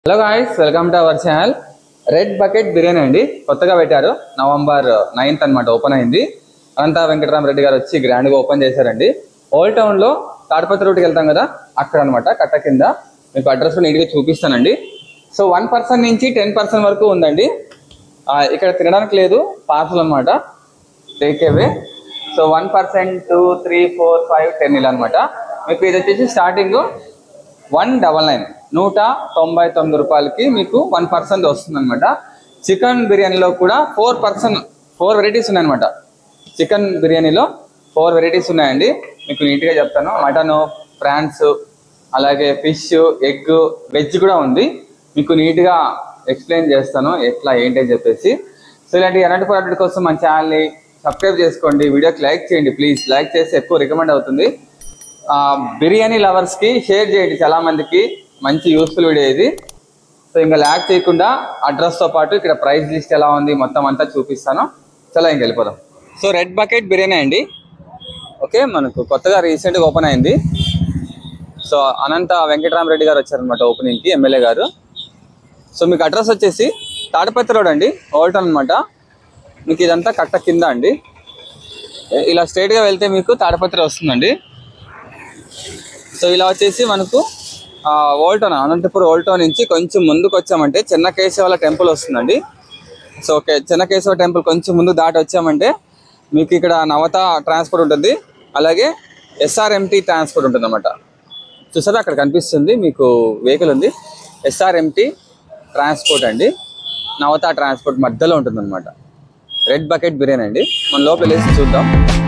hello guys welcome to our channel red bucket biryani అండి కొత్తగా పెట్టారు నవంబర్ నైన్త్ అన్నమాట ఓపెన్ అయింది అనంత వెంకటరామ రెడ్డి గారు వచ్చి గ్రాండ్ గా ఓపెన్ చేశారండి ఓల్డ్ టౌన్ లో తాడిపత్రి రోడ్డుకి వెళ్తాం కదా అక్కడ అనమాట కట్ట కింద మీకు అడ్రస్ నీట్ గా చూపిస్తానండి సో వన్ పర్సెంట్ నుంచి టెన్ పర్సెంట్ వరకు ఉందండి ఆ, ఇక్కడ తినడానికి లేదు పార్సల్ అనమాట take away so one percent two three four five ten ఇలా అనమాట మీకు ఇది వచ్చేసి స్టార్టింగ్ వన్ డబల్ నైన్ నూట తొంభై తొమ్మిది రూపాయలకి మీకు వన్ పర్సెంట్ వస్తుంది అనమాట చికెన్ బిర్యానీలో కూడా ఫోర్ పర్సెంట్ ఫోర్ వెరైటీస్ ఉన్నాయన్నమాట చికెన్ బిర్యానీలో ఫోర్ వెరైటీస్ ఉన్నాయండి మీకు నీట్గా చెప్తాను మటన్ ఫ్రాన్స్ అలాగే ఫిష్ ఎగ్ వెజ్ కూడా ఉంది మీకు నీట్గా ఎక్స్ప్లెయిన్ చేస్తాను ఎట్లా ఏంటి అని చెప్పేసి సో ఇలాంటి ఎలాంటి ప్రోడక్ట్ కోసం మన ఛానల్ని సబ్స్క్రైబ్ చేసుకోండి వీడియోకి లైక్ చేయండి ప్లీజ్ లైక్ చేస్తే ఎక్కువ రికమెండ్ అవుతుంది ఆ, బిర్యానీ లవర్స్ కి షేర్ చేయండి చాలా మందికి మంచి యూస్ఫుల్ వీడియో ఇది సో ఇంకా ల్యాక్ చేయకుండా అడ్రస్ తో పాటు ఇక్కడ ప్రైస్ లిస్ట్ ఎలా ఉంది మొత్తం అంతా చూపిస్తాను చాలా ఇంక వెళ్ళిపోదాం సో రెడ్ బకెట్ బిర్యానీ అండి ఓకే మనకు కొత్తగా రీసెంట్గా ఓపెన్ అయింది సో అనంత వెంకటరామరెడ్డి గారు వచ్చారనమాట ఓపెనింగ్కి ఎమ్మెల్యే గారు సో మీకు అడ్రస్ వచ్చేసి తాడిపత్రి రోడ్ అండి ఓల్టన్ అనమాట మీకు ఇదంతా కట్ట కింద అండి ఇలా స్ట్రైట్గా వెళ్తే మీకు తాడిపత్రి వస్తుందండి సో ఇలా వచ్చేసి మనకు ఆ, ఓల్టోన్ అనంతపురం ఓల్టోన్ నుంచి కొంచెం ముందుకు వచ్చామంటే చిన్న కేశవాల టెంపుల్ వస్తుందండి so okay Chinna Keshava temple కొంచెం ముందు దాటి వచ్చామంటే మీకు ఇక్కడ నవత ట్రాన్స్పోర్ట్ ఉంటుంది అలాగే ఎస్ఆర్ఎంటీ ట్రాన్స్పోర్ట్ ఉంటుంది అనమాట చూసారా అక్కడ కనిపిస్తుంది మీకు వెహికల్ ఉంది ఎస్ఆర్ఎంటీ ట్రాన్స్పోర్ట్ అండి నవత ట్రాన్స్పోర్ట్ మధ్యలో ఉంటుంది రెడ్ బకెట్ బిర్యానీ అండి మన లోపల వెళ్ళేసి చూద్దాం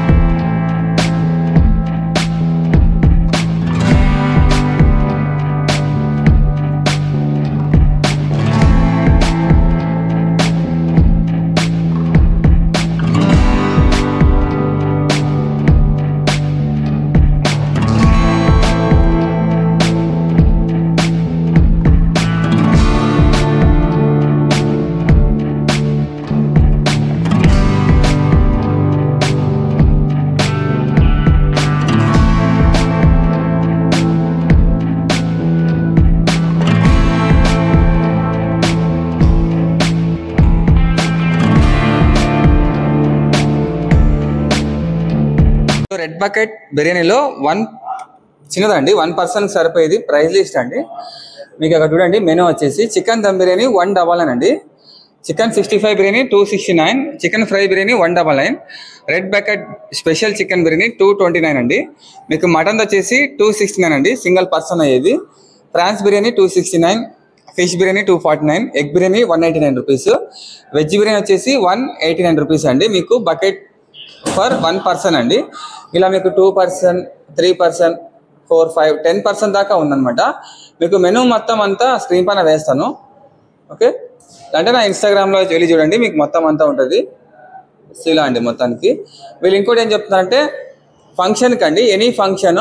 రెడ్ బకెట్ బిర్యానీలో వన్ చిన్నదండి వన్ పర్సన్ సరిపోయేది ప్రైస్ లిస్ట్ అండి మీకు అక్కడ చూడండి మెనూ వచ్చేసి chicken dum biryani one double nine అండి chicken sixty five biryani two sixty nine chicken fry biryani one double nine red bucket special chicken biryani two twenty nine అండి మీకు మటన్ వచ్చేసి టూ సిక్స్టీ నైన్ అండి సింగిల్ పర్సన్ అయ్యేది prawns biryani two sixty nine fish biryani two forty nine egg biryani one eighty nine rupees veg biryani వచ్చేసి one eighty nine rupees అండి మీకు bucket for one person అండి ఇలా మీకు two person three person four five ten percent దాకా ఉందన్నమాట మీకు మెనూ మొత్తం అంతా స్క్రీన్ పైన వేస్తాను ఓకే అంటే నా ఇన్స్టాగ్రామ్లో వెళ్ళి చూడండి మీకు మొత్తం అంతా ఉంటుంది సో ఇలా అండి మొత్తానికి వీళ్ళు ఇంకోటి ఏం చెప్తున్నారంటే ఫంక్షన్కి అండి ఎనీ ఫంక్షన్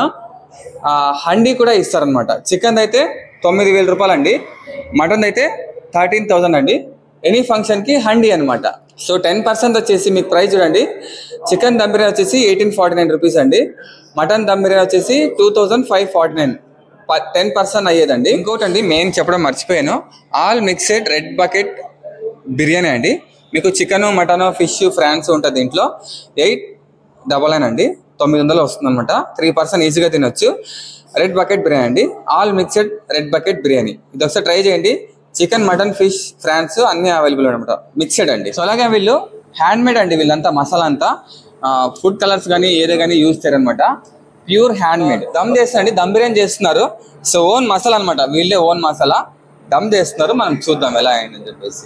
హండీ కూడా ఇస్తారనమాట చికెన్ అయితే తొమ్మిది వేల రూపాయలు అండి మటన్ అయితే థర్టీన్ థౌజండ్ అండి ఎనీ ఫంక్షన్కి హండీ అనమాట సో టెన్ పర్సెంట్ వచ్చేసి మీకు ప్రైస్ చూడండి చికెన్ దమ్ బిర్యానీ వచ్చేసి ఎయిటీన్ ఫార్టీ నైన్ రూపీస్ అండి మటన్ దమ్ బిర్యానీ వచ్చేసి two thousand five forty nine ten percent అయ్యేదండి ఇంకోటి అండి మెయిన్ చెప్పడం మర్చిపోయాను all mixed red bucket biryani అండి మీకు చికెన్ మటన్ ఫిష్ ఫ్రాన్స్ ఉంటుంది దీంట్లో ఎయిట్ డబల్ నైన్ అండి తొమ్మిది వందలు వస్తుంది అనమాట త్రీ పర్సెంట్ ఈజీగా తినొచ్చు రెడ్ బకెట్ బిర్యానీ అండి all mixed red bucket biryani ఇది ఒకసారి ట్రై చేయండి చికెన్ మటన్ ఫిష్ ఫ్రాన్స్ అన్ని అవైలబుల్ అనమాట మిక్సెడ్ అండి సో అలాగే వీళ్ళు హ్యాండ్ మేడ్ అండి వీళ్ళంతా మసాలా అంతా ఫుడ్ కలర్స్ కానీ ఏదో కానీ యూజ్ చేయరనమాట ప్యూర్ హ్యాండ్ మేడ్ దమ్ చేస్తారండి దమ్ బిర్యానీ చేస్తున్నారు సో ఓన్ మసాలా అనమాట వీళ్ళే ఓన్ మసాలా దమ్ చేస్తున్నారు మనం చూద్దాం ఎలా అయిందని చెప్పేసి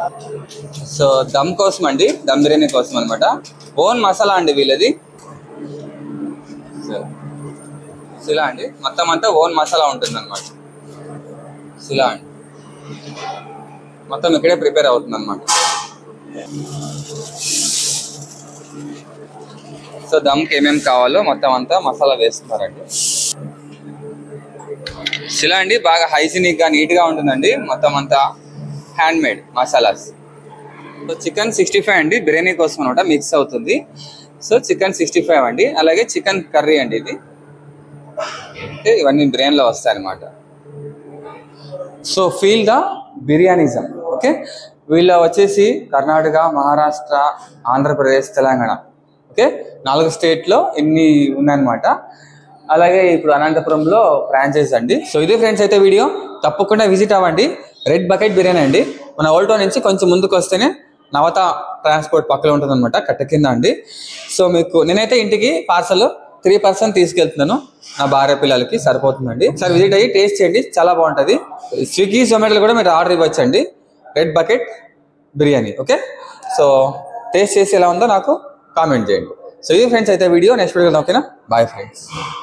సో దమ్ కోసం అండి దమ్ బిర్యానీ కోసం అనమాట ఓన్ మసాలా అండి వీళ్ళది సో సో ఇలా అండి మొత్తం అంతా ఓన్ మసాలా ఉంటుంది అనమాట ఇలా అండి మొత్తం ఇక్కడే ప్రిపేర్ అవుతుంది అనమాట సో దమ్కి ఏమేమి కావాలో మొత్తం అంతా మసాలా వేస్తున్నారండి ఇలా అండి బాగా హైజీనిక్ గా నీట్ గా ఉంటుందండి మొత్తం అంతా hand made masalas so chicken sixty five అండి బిర్యానీ కోసం అనమాట మిక్స్ అవుతుంది సో చికెన్ సిక్స్టీ ఫైవ్ అండి అలాగే చికెన్ కర్రీ అండి ఇది అంటే ఇవన్నీ బిర్యానీలో వస్తాయి అనమాట so feel the biryanism okay వీళ్ళ వచ్చేసి కర్ణాటక మహారాష్ట్ర ఆంధ్రప్రదేశ్ తెలంగాణ ఓకే నాలుగు స్టేట్లో ఇన్ని ఉన్నాయన్నమాట అలాగే ఇప్పుడు అనంతపురంలో ఫ్రాంచైజ్ అండి సో ఇది ఫ్రెండ్స్ అయితే వీడియో తప్పకుండా విజిట్ అవ్వండి రెడ్ బకెట్ బిర్యానీ అండి మన ఓల్డ్ టౌన్ నుంచి కొంచెం ముందుకు వస్తేనే నవత ట్రాన్స్పోర్ట్ పక్కన ఉంటుంది అనమాట కట్ట కింద అండి సో మీకు నేనైతే ఇంటికి పార్సల్ త్రీ పర్సెంట్ తీసుకెళ్తున్నాను నా భార్య పిల్లలకి సరిపోతుందండి సార్ విజిట్ అయ్యి టేస్ట్ చేయండి చాలా బాగుంటుంది స్విగ్గీ జొమాటోలో కూడా మీరు ఆర్డర్ ఇవ్వచ్చండి red bucket biryani okay so taste చేసి ఎలా ఉందో నాకు కామెంట్ చేయండి సో ఇది ఫ్రెండ్స్ అయితే వీడియో నెక్స్ట్ వీడియో ఓకేనా బాయ్ ఫ్రెండ్స్